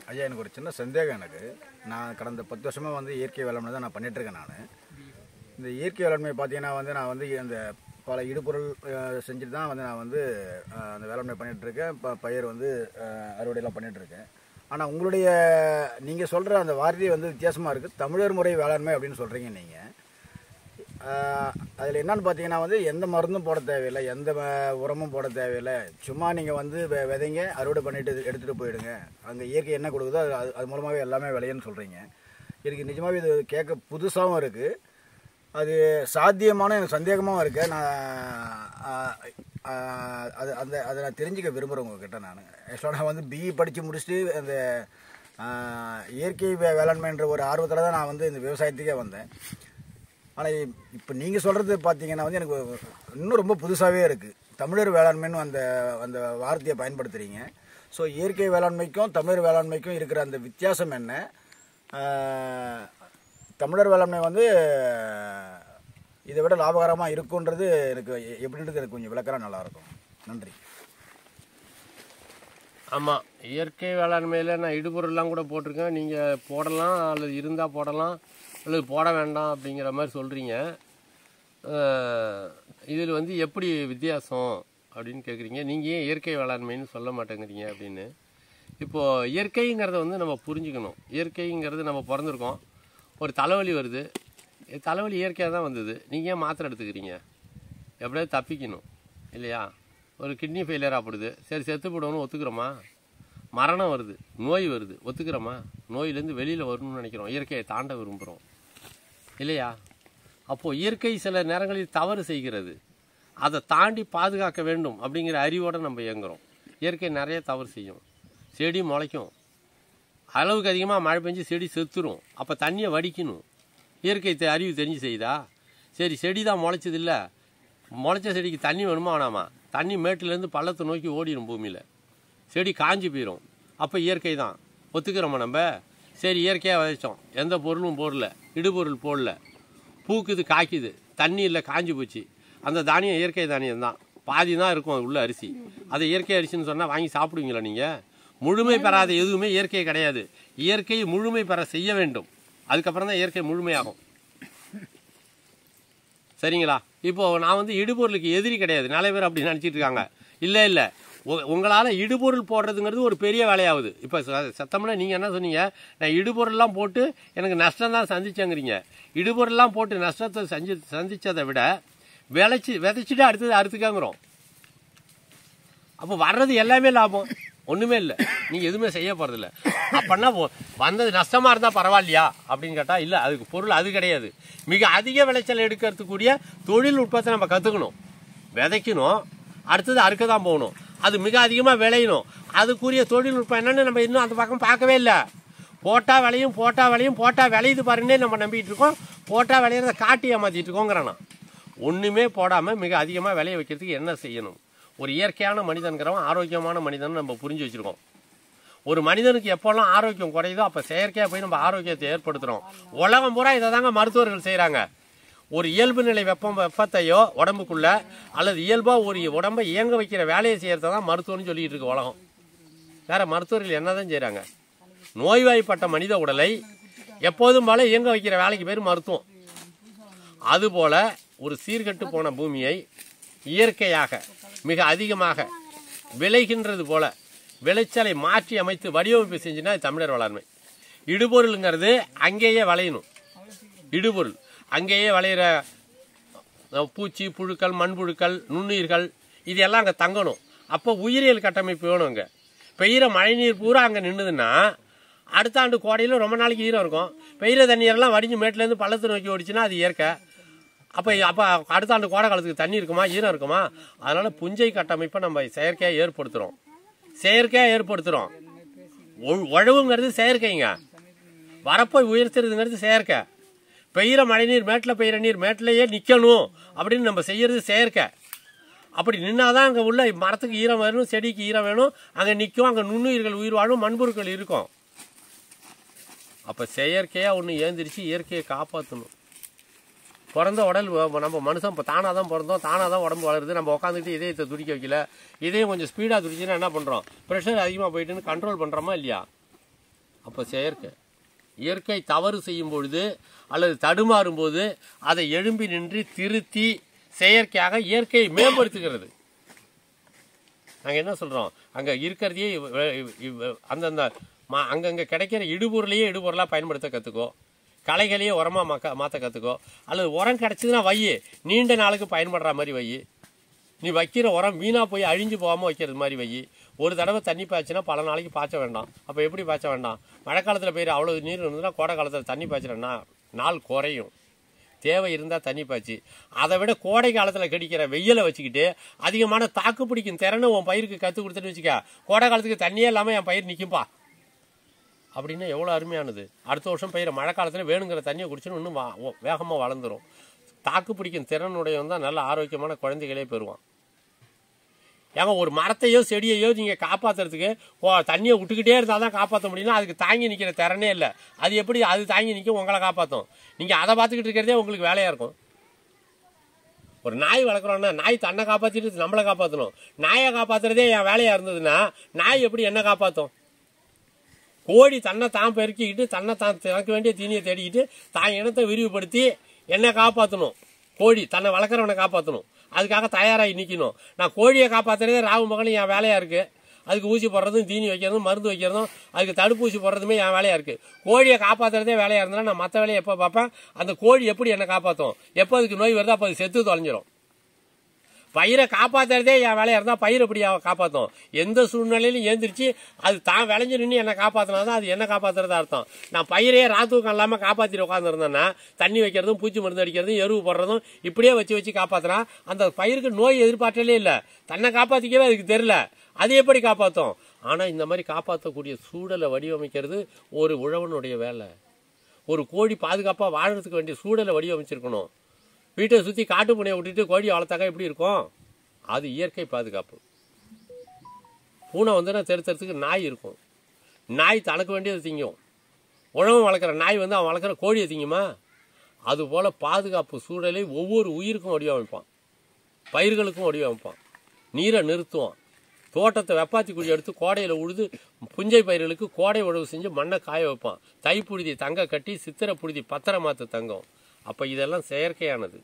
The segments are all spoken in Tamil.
ஐயா எனக்கு ஒரு சின்ன சந்தேகம் எனக்கு நான் கடந்த பத்து வருஷமாக வந்து இயற்கை வேளாண்மை தான் நான் பண்ணிகிட்ருக்கேன் நான் இந்த இயற்கை வேளாண்மை பார்த்தீங்கன்னா வந்து நான் வந்து அந்த பல இடுபொருள் அஹ், செஞ்சுட்டு தான் வந்து நான் வந்து அஹ், அந்த வேளாண்மை பண்ணிகிட்ருக்கேன் இப்போ பயிர் வந்து அஹ், அறுவடையெல்லாம் பண்ணிகிட்ருக்கேன் ஆனால் உங்களுடைய நீங்கள் சொல்கிற அந்த வார்த்தை வந்து வித்தியாசமாக இருக்குது தமிழர் முறை வேளாண்மை அப்படின்னு சொல்கிறீங்க நீங்கள் அதில் என்னன்னு பார்த்தீங்கன்னா வந்து எந்த மருந்தும் போட தேவையில்லை எந்த வ- உரமும் போட தேவையில்லை சும்மா நீங்கள் வந்து வெ- விதைங்க அறுவடை பண்ணிட்டு எடுத்துகிட்டு போயிடுங்க அங்கே இயற்கை என்ன கொடுக்குதோ அது அது- அது மூலமாகவே எல்லாமே விளையுன்னு சொல்கிறீங்க எனக்கு நிஜமாகவே இது கேட்க புதுசாகவும் இருக்குது அது சாத்தியமான எனக்கு சந்தேகமாகவும் இருக்கு நான் ஆ, ஆ, அது அந்த அதை நான் தெரிஞ்சுக்க விரும்புகிறேன் உங்ககிட்ட நான் ஆக்சுவலாக நான் வந்து பிஇ படித்து முடிச்சுட்டு அந்த ஆ, இயற்கை வே- வேளாண்மைன்ற ஒரு ஆர்வத்தில் தான் நான் வந்து இந்த விவசாயத்துக்கே வந்தேன் ஆனால் இப்போ நீங்கள் சொல்கிறது பார்த்தீங்கன்னா வந்து எனக்கு இன்னும் ரொம்ப புதுசாகவே இருக்குது தமிழர் வேளாண்மைன்னு அந்த அந்த வார்த்தையை பயன்படுத்துகிறீங்க ஸோ இயற்கை வேளாண்மைக்கும் தமிழர் வேளாண்மைக்கும் இருக்கிற அந்த வித்தியாசம் என்ன ஆஹ், தமிழர் வேளாண்மை வந்து இதை விட லாபகரமாக இருக்குன்றது எனக்கு எ- எப்படின்றது எனக்கு கொஞ்சம் விளக்கறா நல்லாயிருக்கும் நன்றி ஆமாம் இயற்கை வேளாண்மையில் நான் இடுபொருள்லாம் கூட போட்டிருக்கேன் நீங்கள் போடலாம் அல்லது இருந்தால் போடலாம் அல்லது போட வேண்டாம் அப்படிங்கிற மாதிரி சொல்கிறீங்க இதில் வந்து எப்படி வித்தியாசம் அப்படின்னு கேட்குறீங்க நீங்கள் ஏன் இயற்கை வேளாண்மைன்னு சொல்ல மாட்டேங்கிறீங்க அப்படின்னு இப்போது இயற்கைங்கிறத வந்து நம்ம புரிஞ்சுக்கணும் இயற்கைங்கிறது நம்ம பிறந்திருக்கோம் ஒரு தலைவலி வருது இது தலைவலி இயற்கையாக தான் வந்தது நீங்கள் ஏன் மாத்திரை எடுத்துக்கிறீங்க எப்படியாவது தப்பிக்கணும் இல்லையா ஒரு கிட்னி ஃபெயிலியர் ஆகிடுது சரி செத்து போடணும்னு ஒத்துக்கிறோமா மரணம் வருது நோய் வருது ஒத்துக்கிறோமா நோயிலேருந்து வெளியில் வரணும்னு நினைக்கிறோம் இயற்கையை தாண்ட விரும்புகிறோம் இல்லையா அப்போது இயற்கை சில நேரங்களில் தவறு செய்கிறது அதை தாண்டி பாதுகாக்க வேண்டும் அப்படிங்கிற அறிவோடு நம்ம இயங்குறோம் இயற்கை நிறைய தவறு செய்யும் செடி முளைக்கும் அளவுக்கு அதிகமாக மழை பெஞ்சு செடி செத்துரும் அப்போ தண்ணியை வடிக்கணும் இயற்கை தெ- அறிவு தெரிஞ்சு செய்தா சரி செடி தான் முளைச்சது இல்லை முளைச்ச செடிக்கு தண்ணி வேணுமா வேணாமா தண்ணி மேட்டிலேருந்து பள்ளத்தை நோக்கி ஓடிடும் பூமியில் செடி காஞ்சி போயிடும் அப்போ இயற்கை தான் ஒத்துக்கிறோமா நம்ம சரி இயற்கையாக விதைச்சோம் எந்த பொருளும் போடல இடுபொருள் போடல பூக்குது காய்க்குது தண்ணி இல்லை காஞ்சி போச்சு அந்த தானியம் இயற்கை தானியம் தான் பாதி தான் இருக்கும் அது உள்ள அரிசி அதை இயற்கை அரிசின்னு சொன்னால் வாங்கி சாப்பிடுவீங்களா நீங்கள் முழுமை பெறாத எதுவுமே இயற்கை கிடையாது இயற்கையை முழுமை பெற செய்ய வேண்டும் அதுக்கப்புறம் தான் இயற்கை முழுமையாகும் சரிங்களா இப்போ நான் வந்து இடுபொருளுக்கு எதிரி கிடையாது நிறைய பேர் அப்படி நினச்சிட்டு இருக்காங்க இல்லை இல்லை உங்களால் இடுபொருள் போடுறதுங்கிறது ஒரு பெரிய வேலையாகுது இப்போ சத்தம்னா நீங்கள் என்ன சொன்னீங்க நான் இடுபொருள்லாம் போட்டு எனக்கு நஷ்டம் தான் சந்திச்சேங்கிறீங்க இடுபொருள்லாம் போட்டு நஷ்டத்தை சந்தி சந்திச்சதை விட விளைச்சி விதைச்சிட்டு அடுத்தது அறுத்துக்காங்கிறோம் அப்போ வர்றது எல்லாமே லாபம் ஒன்றுமே இல்லை நீங்கள் எதுவுமே செய்ய போகிறதில்ல அப்போன்னா வந்தது நஷ்டமாக இருந்தால் பரவாயில்லையா அப்படின்னு கேட்டால் இல்லை அதுக்கு பொருள் அது கிடையாது மிக அதிக விளைச்சல் எடுக்கிறதுக்கூடிய தொழில்நுட்பத்தை நம்ம கற்றுக்கணும் விதைக்கணும் அடுத்தது அறுக்க தான் போகணும் அது மிக அதிகமாக விளையணும் அதுக்குரிய தொழில்நுட்பம் என்னன்னு நம்ம இன்னும் அந்த பக்கம் பார்க்கவே இல்லை போட்டால் விளையும் போட்டால் விளையும் போட்டால் விளையுது பாருன்னே நம்ம நம்பிட்டு இருக்கோம் போட்டால் விளையிறத காட்டி ஏமாத்திட்டு இருக்கோங்கிறேன் நான் ஒன்றுமே போடாமல் மிக அதிகமாக விளைய வைக்கிறதுக்கு என்ன செய்யணும் ஒரு இயற்கையான மனிதன்கிறவன் ஆரோக்கியமான மனிதன் நம்ம புரிஞ்சு வச்சுருக்கோம் ஒரு மனிதனுக்கு எப்போல்லாம் ஆரோக்கியம் குறையுதோ அப்போ செயற்கையாக போய் நம்ம ஆரோக்கியத்தை ஏற்படுத்துகிறோம் உலகம் பூரா இதை தாங்க மருத்துவர்கள் செய்கிறாங்க ஒரு இயல்பு நிலை வெப்பம் வெப்பத்தையோ உடம்புக்குள்ள அல்லது இயல்பாக ஒரு உடம்பை இயங்க வைக்கிற வேலையை செய்கிறத தான் மருத்துவம்னு சொல்லிட்டு இருக்கு உலகம் வேற மருத்துவர்கள் என்னதான் செய்கிறாங்க நோய்வாய்ப்பட்ட மனித உடலை எப்போதும் போல இயங்க வைக்கிற வேலைக்கு பேர் மருத்துவம் அதுபோல ஒரு சீர்கெட்டு போன பூமியை இயற்கையாக மிக அதிகமாக விளைகின்றது போல விளைச்சலை மாற்றி அமைத்து வடிவமைப்பு செஞ்சுன்னா அது தமிழர் வேளாண்மை இடுபொருளுங்கிறது அங்கேயே விளையணும் இடுபொருள் அங்கேயே விளையிற அஹ், பூச்சி புழுக்கள் மண்புழுக்கள் நுண்ணுயிர்கள் இது எல்லாம் அங்கே தங்கணும் அப்போ உயிரியல் கட்டமைப்பு வேணும் அங்கே பெய்கிற மழைநீர் பூரா அங்கே நின்றுதுன்னா அடுத்த ஆண்டு கோடையில் ரொம்ப நாளைக்கு ஈரம் இருக்கும் பெய்கிற தண்ணீரெல்லாம் வடிஞ்சு மேட்டிலேருந்து பள்ளத்தை நோக்கி ஓடிச்சுன்னா அது இயற்கை அப்போ அப்போ அடுத்த ஆண்டு கோடை காலத்துக்கு தண்ணி இருக்குமா ஈரம் இருக்குமா அதனால புஞ்சை கட்டமைப்பை நம்ம செயற்கையாக ஏற்படுத்துகிறோம் செயற்கையாக ஏற்படுத்துகிறோம் ஒ- உழவுங்கிறது செயற்கைங்க வரப்பை உயர்த்துறதுங்கிறது செயற்கை பெய்கிற மழைநீர் மேட்டில் பெய்கிற நீர் மேட்டிலேயே நிற்கணும் அப்படின்னு நம்ம செய்யறது செயற்கை அப்படி நின்னாதான் அங்கே உள்ள மரத்துக்கு ஈரம் வேணும் செடிக்கு ஈரம் வேணும் அங்கே நிற்கும் அங்கே நுண்ணுயிர்கள் உயிர் வாழும் மண்பொருட்கள் இருக்கும் அப்போ செயற்கையாக ஒன்று ஏந்திரிச்சு இயற்கையை காப்பாற்றணும் பிறந்த உடல் வ- நம்ம மனுஷன் இப்போ தானாக தான் பிறந்தோம் தானாக தான் உடம்பு வளருது நம்ம உட்காந்துட்டு இதயத்தை துடிக்க வைக்கல இதயம் கொஞ்சம் ஸ்பீடாக துடிச்சுன்னா என்ன பண்ணுறோம் ப்ரெஷர் அதிகமாக போயிட்டுன்னு கண்ட்ரோல் பண்ணுறோமா இல்லையா அப்போ செயற்கை இயற்கை தவறு செய்யும் பொழுது அல்லது தடுமாறும் போது அதை எழும்பி நின்று திருத்தி செயற்கையாக இயற்கையை மேம்படுத்துகிறது நாங்கள் என்ன சொல்கிறோம் அங்கே இருக்கிறதையே இவ- இவ- இவ- அந்தந்த மா அங்கங்கே கிடைக்கிற இடுபொருளையே இடுபொருளாக பயன்படுத்த கற்றுக்கோ களைகளையே உரமாக மக்க மாற்ற கற்றுக்கோ அல்லது உரம் கிடச்சதுன்னா வை நீண்ட நாளுக்கு பயன்படுற மாதிரி வை நீ வைக்கிற உரம் வீணாக போய் அழிஞ்சு போகாமல் வைக்கிறது மாதிரி வை ஒரு தடவை தண்ணி பாய்ச்சினா பல நாளைக்கு பாய்ச்ச வேண்டாம் அப்போ எப்படி பாய்ச்ச வேண்டாம் மழை காலத்தில் பெய்யுற அவ்வளோ நீர் இருந்ததுன்னா கோடை காலத்தில் தண்ணி பாய்ச்சினா நாள் குறையும் தேவை இருந்தால் தண்ணி பாய்ச்சி அதை விட கோடை காலத்தில் கிடைக்கிற வெயிலை வச்சுக்கிட்டு அதிகமான தாக்கு பிடிக்கும் திறனை உன் பயிருக்கு கற்றுக் கொடுத்துட்டு வச்சுக்க கோடை காலத்துக்கு தண்ணியே இல்லாமல் என் பயிர் நிற்கும்பா அப்படின்னா எவ்வளோ அருமையானது அடுத்த வருஷம் பெய்கிற மழை காலத்தில் வேணுங்கிற தண்ணியை குடிச்சுன்னு இன்னும் வேகமாக வளர்ந்துரும் தாக்கு பிடிக்கும் திறனுடையவன் தான் நல்ல ஆரோக்கியமான குழந்தைகளே பெறுவான் ஏங்க ஒரு மரத்தையோ செடியையோ நீங்கள் காப்பாற்றுறதுக்கு தண்ணியை விட்டுக்கிட்டே இருந்தால் தான் காப்பாற்ற முடியும்னா அதுக்கு தாங்கி நிற்கிற திறனே இல்லை அது எப்படி அது தாங்கி நிற்கும் உங்களை காப்பாற்றும் நீங்கள் அதை பார்த்துக்கிட்டு இருக்கிறதே உங்களுக்கு வேலையாக இருக்கும் ஒரு நாய் வளர்க்குறோன்னா நாய் தன்னை காப்பாற்றிட்டு நம்மளை காப்பாற்றணும் நாயை காப்பாற்றுறதே என் வேலையாக இருந்ததுன்னா நாய் எப்படி என்ன காப்பாற்றும் கோழி தன்னை தான் பெருக்கிக்கிட்டு தன்னை தான் தனக்கு வேண்டிய தீனியை தேடிக்கிட்டு தான் இனத்தை விரிவுபடுத்தி என்னை காப்பாற்றணும் கோழி தன்னை வளர்க்குறவனை காப்பாற்றணும் அதுக்காக தயாராகி நிற்கணும் நான் கோழியை காப்பாற்றுறதே ராவு மகனும் என் வேலையாக இருக்குது அதுக்கு ஊசி போடுறதும் தீனி வைக்கிறதும் மருந்து வைக்கிறதும் அதுக்கு தடுப்பூசி போடுறதுமே என் வேலையாக இருக்குது கோழியை காப்பாற்றுறதே வேலையாக இருந்தாலும் நான் மற்ற வேலையை எப்போ பார்ப்பேன் அந்த கோழி எப்படி என்னை காப்பாற்றும் எப்போ அதுக்கு நோய் வருதோ அப்போ அது செத்து தொலைஞ்சிரும் பயிரை காப்பாத்துறதே என் வேலையா இருந்தா பயிர் எப்படி அவ காப்பாத்தும் எந்த சூழ்நிலையிலும் ஏந்திரிச்சு அது தான் விளைஞ்சு நின்று என்ன காப்பாத்தினா தான் அது என்ன காப்பாத்துறதா அர்த்தம் நான் பயிரே ராத்தூக்கம் இல்லாம காப்பாத்திட்டு உட்காந்துருந்தேன்னா தண்ணி வைக்கிறதும் பூச்சி மருந்து அடிக்கிறதும் எருவு போடுறதும் இப்படியே வச்சு வச்சு காப்பாத்துனா அந்த பயிருக்கு நோய் எதிர்பார்ட்டலே இல்லை தன்னை காப்பாத்திக்கவே அதுக்கு தெரியல அது எப்படி காப்பாத்தும் ஆனா இந்த மாதிரி காப்பாற்றக்கூடிய சூழலை வடிவமைக்கிறது ஒரு உழவனுடைய வேலை ஒரு கோழி பாதுகாப்பா வாழறதுக்கு வேண்டிய சூழலை வடிவமைச்சிருக்கணும் வீட்டை சுற்றி காட்டு பூனையை விட்டுட்டு கோழி வளர்த்தாக்கா எப்படி இருக்கும் அது இயற்கை பாதுகாப்பு பூனை வந்துன்னா தெருத்தறதுக்கு நாய் இருக்கும் நாய் தனக்கு வேண்டியது திங்கும் உழவு வளர்க்குற நாய் வந்து அவன் வளர்க்குற கோழியை திங்குமா அதுபோல் பாதுகாப்பு சூழலை ஒவ்வொரு உயிருக்கும் வடிவமைப்பான் பயிர்களுக்கும் வடிவமைப்பான் நீரை நிறுத்துவான் தோட்டத்தை வெப்பாத்தி குழி எடுத்து கோடையில் உழுது புஞ்சை பயிர்களுக்கு கோடை உழவு செஞ்சு மண்ணை காய வைப்பான் தைப்புழுதி தங்க கட்டி சித்திரை புழுதி பத்திர மாத்து தங்கம் அப்போ இதெல்லாம் செயற்கையானது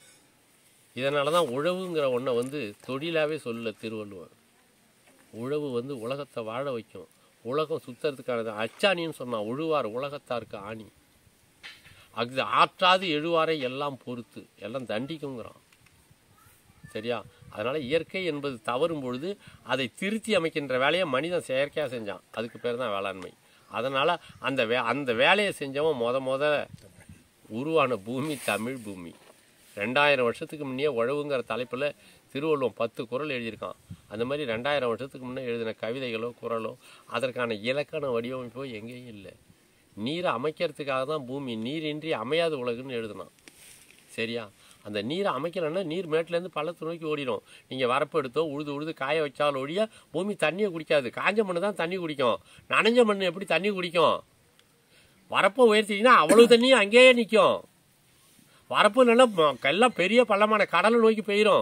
இதனால தான் உழவுங்கிற ஒன்றை வந்து தொழிலாகவே சொல்லல திருவள்ளுவர் உழவு வந்து உலகத்தை வாழ வைக்கும் உலகம் சுத்தறதுக்கானது அச்சாணின்னு சொன்னான் உழுவார் உலகத்தாருக்கு ஆணி அது ஆற்றாது எழுவாரை எல்லாம் பொறுத்து எல்லாம் தண்டிக்குங்கிறான் சரியா அதனால இயற்கை என்பது தவறும் பொழுது அதை திருத்தி அமைக்கின்ற வேலையை மனிதன் செயற்கையாக செஞ்சான் அதுக்கு பேர் தான் வேளாண்மை அதனால அந்த வே அந்த வேலையை செஞ்சவன் முத முத உருவான பூமி தமிழ் பூமி ரெண்டாயிரம் வருஷத்துக்கு முன்னே உழவுங்கிற தலைப்பில் திருவள்ளுவம் பத்து குறள் எழுதியிருக்கான் அந்த மாதிரி ரெண்டாயிரம் வருஷத்துக்கு முன்னே எழுதின கவிதைகளோ குறளோ அதற்கான இலக்கண வடிவமைப்போ எங்கேயும் இல்லை நீரை அமைக்கிறதுக்காக தான் பூமி நீரின்றி அமையாத உலகுன்னு எழுதினான் சரியா அந்த நீரை அமைக்கலைன்னா நீர் மேட்டிலேருந்து பள்ளத்தை நோக்கி ஓடிடும் நீங்கள் வரப்பு எடுத்தோ உழுது உழுது காய வச்சாலும் ஒழிய பூமி தண்ணியை குடிக்காது காஞ்ச மண்ணு தான் தண்ணி குடிக்கும் நனைஞ்ச மண் எப்படி தண்ணி குடிக்கும் வரப்பை உயர்த்திட்டீங்கன்னா அவ்வளவு தண்ணியும் அங்கேயே நிற்கும் வரப்பு நல்லா ம- எல்லாம் பெரிய பள்ளமான கடலை நோக்கி போயிடும்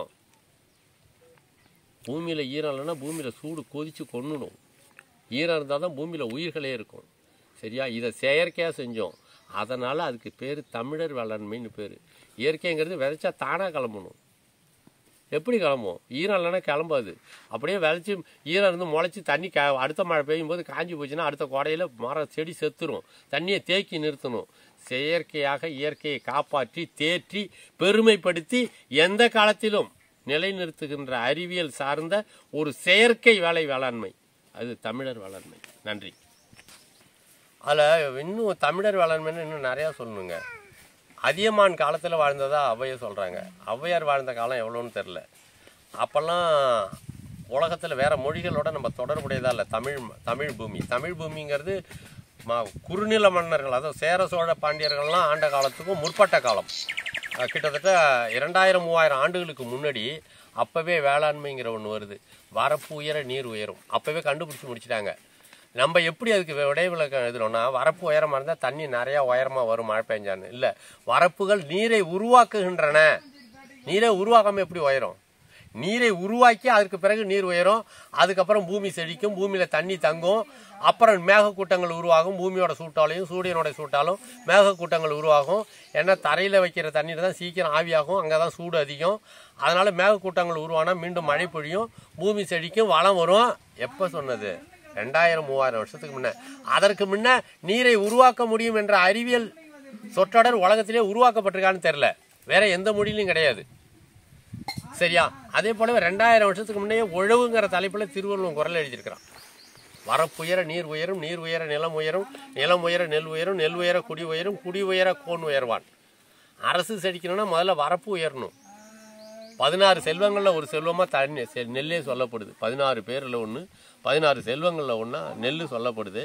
பூமியில் ஈரம் இல்லைன்னா பூமியில் சூடு கொதிச்சு கொன்னுடும் ஈரம் இருந்தால் தான் பூமியில் உயிர்களே இருக்கும் சரியா இதை செயற்கையாக செஞ்சோம் அதனால் அதுக்கு பேர் தமிழர் வேளாண்மைன்னு பேர் இயற்கைங்கிறது விதைச்சா தானாக கிளம்பணும் எப்படி கிளம்பும் ஈரம் இல்லைன்னா கிளம்பாது அப்படியே விளைச்சி ஈரம் இருந்து முளைச்சி தண்ணி க அடுத்த மழை பெய்யும் போது காஞ்சி போச்சுன்னா அடுத்த கோடையில் மரம் செடி செத்துரும் தண்ணியை தேக்கி நிறுத்தணும் செயற்கையாக இயற்கையை காப்பாற்றி தேற்றி பெருமைப்படுத்தி எந்த காலத்திலும் நிலைநிறுத்துகின்ற அறிவியல் சார்ந்த ஒரு செயற்கை வேலை வேளாண்மை அது தமிழர் வேளாண்மை நன்றி அதில் இன்னும் தமிழர் வேளாண்மைன்னு இன்னும் நிறையா சொல்லணுங்க அதியமான் காலத்தில் வாழ்ந்ததா ஔவையார் சொல்கிறாங்க ஔவையார் வாழ்ந்த காலம் எவ்வளோன்னு தெரில அப்போல்லாம் உலகத்தில் வேற மொழிகளோட நம்ம தொடர்புடையதா இல்லை தமிழ் தமிழ் பூமி தமிழ் பூமிங்கிறது ம குறுநில மன்னர்கள் அதாவது சேர சோழ பாண்டியர்கள்லாம் ஆண்ட காலத்துக்கும் முற்பட்ட காலம் அஹ் கிட்டத்தட்ட இரண்டாயிரம் மூவாயிரம் ஆண்டுகளுக்கு முன்னாடி அப்போவே வேளாண்மைங்கிற ஒன்று வருது வரப்பு உயர நீர் உயரும் அப்போவே கண்டுபிடிச்சி முடிச்சிட்டாங்க நம்ம எப்படி அதுக்கு விடைவிலக்கம் எழுதுறோம்னா வரப்பு உயரமா இருந்தால் தண்ணி நிறையா உயரமா வரும் மழை பெஞ்சான்னு இல்லை வரப்புகள் நீரை உருவாக்குகின்றன நீரை உருவாக்காம எப்படி உயரும் நீரை உருவாக்கி அதற்கு பிறகு நீர் உயரும் அதுக்கப்புறம் பூமி செழிக்கும் பூமியில தண்ணி தங்கும் அப்புறம் மேகக்கூட்டங்கள் உருவாகும் பூமியோட சூட்டாலையும் சூரியனோட சூட்டாலும் மேகக்கூட்டங்கள் உருவாகும் ஏன்னா தரையில் வைக்கிற தண்ணீர் தான் சீக்கிரம் ஆவியாகும் அங்கே தான் சூடு அதிகம் அதனால மேகக்கூட்டங்கள் உருவானா மீண்டும் மழை பொழியும் பூமி செழிக்கும் வளம் வரும் எப்போ சொன்னது ரெண்டாயிரம் மூவாயிரம் வருஷத்துக்கு முன்ன அதற்கு முன்ன நீரை உருவாக்க முடியும் என்ற அறிவியல் சொற்றொடர் உலகத்திலே உருவாக்கப்பட்டிருக்கான்னு தெரியல வேற எந்த மொழியிலும் கிடையாது சரியா அதே போல ரெண்டாயிரம் வருஷத்துக்கு முன்னே உழவுங்கிற தலைப்புல திருவள்ளுவன் குரல் எழுதியிருக்கிறான் வரப்புயர நீர் உயரும் நீர் உயர நிலம் உயரும் நிலம் உயர நெல் உயரும் நெல் உயர குடி உயரும் குடி உயர கோன் உயர்வான் அரசு செழிக்கணும்னா முதல்ல வரப்பு உயரணும் பதினாறு செல்வங்கள்ல ஒரு செல்வமா தண்ணி செ- நெல்லே சொல்லப்படுது பதினாறு பேர்ல ஒன்று பதினாறு செல்வங்கள்ல ஒன்றா நெல் சொல்லப்படுது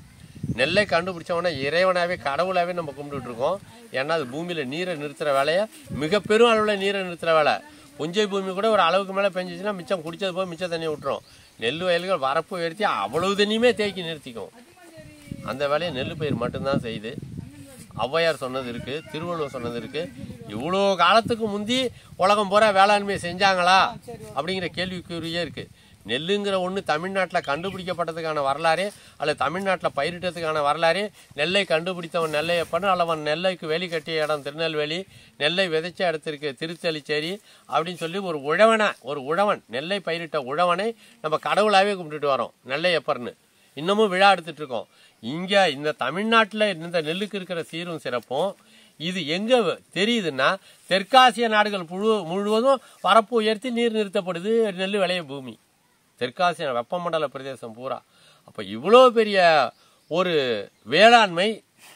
நெல்லை கண்டுபிடிச்சவன இறைவனாவே கடவுளாவே நம்ம கும்பிட்டுட்டு இருக்கோம் ஏன்னா அது பூமியில நீரை நிறுத்துற வேலையை மிக பெரும் அளவில் நீரை நிறுத்துற வேலை புஞ்சை பூமி கூட ஒரு அளவுக்கு மேலே பெஞ்சிச்சுன்னா மிச்சம் குடிச்சது போய் மிச்சம் தண்ணி விட்டுரும் நெல் வயல்கள் வரப்பு உயர்த்தி அவ்வளவு தண்ணியுமே தேக்கி நிறுத்திக்கும் அந்த வேலையை நெல் பயிர் மட்டும்தான் செய்யுது ஔவையார் சொன்னது இருக்கு திருவள்ளுவர் சொன்னது இருக்கு இவ்வளோ காலத்துக்கு முந்தி உலகம் பூரா வேளாண்மையை செஞ்சாங்களா அப்படிங்கிற கேள்விக்குறியே இருக்கு நெல்லுங்கிற ஒன்று தமிழ்நாட்டில் கண்டுபிடிக்கப்பட்டதுக்கான வரலாறு அல்லது தமிழ்நாட்டில் பயிரிட்டதுக்கான வரலாறு நெல்லை கண்டுபிடித்தவன் நெல்லை எப்பன்னு அல்லவன் நெல்லைக்கு வேலி கட்டிய இடம் திருநெல்வேலி நெல்லை விதைச்ச இடத்திற்கு திருத்தலிச்சேரி அப்படின்னு சொல்லி ஒரு உழவனை ஒரு உழவன் நெல்லை பயிரிட்ட உழவனை நம்ம கடவுளாவே கும்பிட்டுட்டு வரோம் நெல்லை எப்பர்னு இன்னமும் விழா எடுத்துட்டு இருக்கோம் இங்க இந்த தமிழ்நாட்டில் இந்த நெல்லுக்கு இருக்கிற சீரும் சிறப்பும் இது எங்க தெரியுதுன்னா தெற்காசிய நாடுகள் முழு முழுவதும் வரப்பு உயர்த்தி நீர் நிறுத்தப்படுது நெல் விளைய பூமி தெற்காசிய வெப்பமண்டல பிரதேசம் பூரா அப்ப இவ்வளோ பெரிய ஒரு வேளாண்மை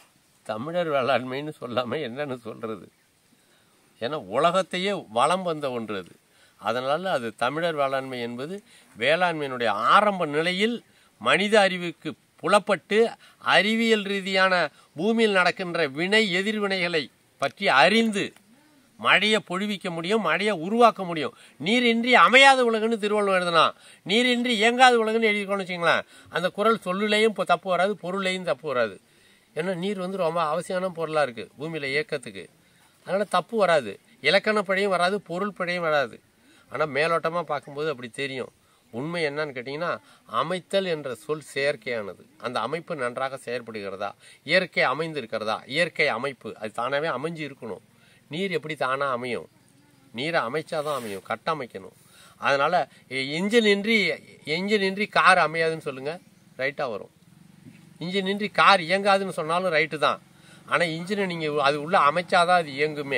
தமிழர் வேளாண்மைன்னு சொல்லாம என்னன்னு சொல்றது ஏன்னா உலகத்தையே வளம் வந்த ஒன்று அது அதனால அது தமிழர் வேளாண்மை என்பது வேளாண்மையினுடைய ஆரம்ப நிலையில் மனித அறிவுக்கு புலப்பட்டு அறிவியல் ரீதியான பூமியில் நடக்கின்ற வினை எதிர்வினைகளை பற்றி அறிந்து மழையை பொழிவிக்க முடியும் மழையை உருவாக்க முடியும் நீரின்றி அமையாத உலகன்னு திருவள்ளுவர் எழுதினா நீரின்றி இயங்காத உலகன்னு எழுதிக்கணும்னு வச்சுங்களேன் அந்த குரல் சொல்லுலையும் இப்போ தப்பு வராது பொருளையும் தப்பு வராது ஏன்னா நீர் வந்து ரொம்ப அவசியமான பொருளாக இருக்குது பூமியில் இயக்கத்துக்கு அதனால் தப்பு வராது இலக்கண பிழையும் வராது பொருள் பிழையும் வராது ஆனால் மேலோட்டமாக பார்க்கும்போது அப்படி தெரியும் உண்மை என்னன்னு கேட்டிங்கன்னா அமைத்தல் என்ற சொல் செயற்கையானது அந்த அமைப்பு நன்றாக செயற்படுகிறதா இயற்கை அமைந்திருக்கிறதா இயற்கை அமைப்பு அது தானாகவே அமைஞ்சு இருக்கணும் நீர் எப்படி தானாக அமையும் நீரை அமைச்சாதான் அமையும் கட்டமைக்கணும் அதனால் இன்ஜின் இன்றி இன்ஜின் இன்றி கார் அமையாதுன்னு சொல்லுங்கள் ரைட்டாக வரும் இன்ஜின் இன்றி கார் இயங்காதுன்னு சொன்னாலும் ரைட்டு தான் ஆனால் இன்ஜினை நீங்கள் அது உள்ள அமைச்சாதான் அது இயங்குமே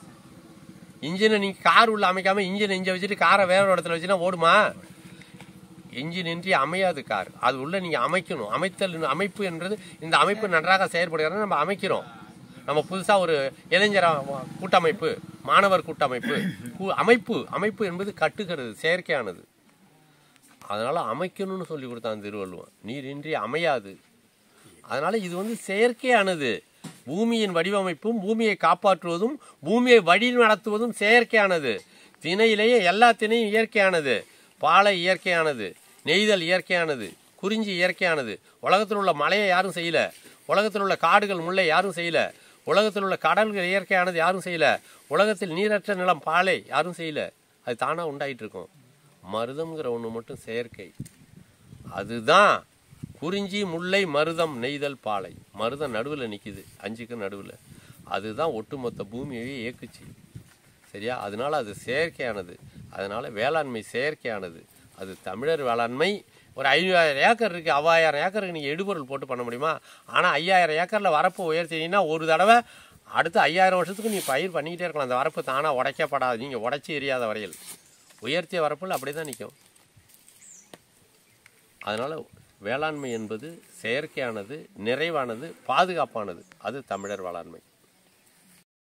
இன்ஜினை நீங்கள் கார் உள்ள அமைக்காம இன்ஜினை இங்கே வச்சுட்டு காரை வேற ஒரு இடத்துல வச்சுன்னா ஓடுமா இன்ஜின் இன்றி அமையாது கார் அது உள்ள நீங்கள் அமைக்கணும் அமைத்தல் அமைப்பு என்றது இந்த அமைப்பு நன்றாக செயற்படுகிறது நம்ம அமைக்கிறோம் நம்ம புதுசாக ஒரு இளைஞர் கூட்டமைப்பு மாணவர் கூட்டமைப்பு கூ- அமைப்பு அமைப்பு என்பது கட்டுகிறது செயற்கையானது அதனால அமைக்கணும்னு சொல்லி கொடுத்தான் திருவள்ளுவன் நீரின்றி அமையாது அதனால இது வந்து செயற்கையானது பூமியின் வடிவமைப்பும் பூமியை காப்பாற்றுவதும் பூமியை வழி நடத்துவதும் செயற்கையானது திணையிலேயே எல்லா திணையும் இயற்கையானது பாலை இயற்கையானது நெய்தல் இயற்கையானது குறிஞ்சி இயற்கையானது உலகத்தில் உள்ள மலையை யாரும் செய்யல உலகத்தில் உள்ள காடுகள் முல்லை யாரும் செய்யல உலகத்தில் உள்ள கடல்கள் இயற்கையானது யாரும் செய்யல உலகத்தில் நீரற்ற நிலம் பாலை யாரும் செய்யல அது தானா உண்டாயிட்டு இருக்கும் மருதம்ங்கிற ஒன்று மட்டும் செயற்கை அதுதான் குறிஞ்சி முல்லை மருதம் நெய்தல் பாலை மருதம் நடுவில் நிற்கிது அஞ்சுக்கு நடுவில் அதுதான் ஒட்டுமொத்த பூமியையே இயக்குச்சு சரியா அதனால அது செயற்கையானது அதனால வேளாண்மை செயற்கையானது அது தமிழர் வேளாண்மை ஒரு ஐயாயிரம் ஏக்கர் இருக்கு அவ்வாயிரம் ஏக்கருக்கு நீங்கள் எடுபொருள் போட்டு பண்ண முடியுமா ஆனால் ஐயாயிரம் ஏக்கரில் வரப்பு உயர்த்தினீங்கன்னா ஒரு தடவை அடுத்த ஐயாயிரம் வருஷத்துக்கு நீ பயிர் பண்ணிக்கிட்டே இருக்கலாம் அந்த வரப்பு தானாக உடைக்கப்படாது நீங்கள் உடைச்சி எரியாத வரையில் உயர்த்திய வரப்பில் அப்படியே தான் நிற்கும் அதனால் வேளாண்மை என்பது செயற்கையானது நிறைவானது பாதுகாப்பானது அது தமிழர் வேளாண்மை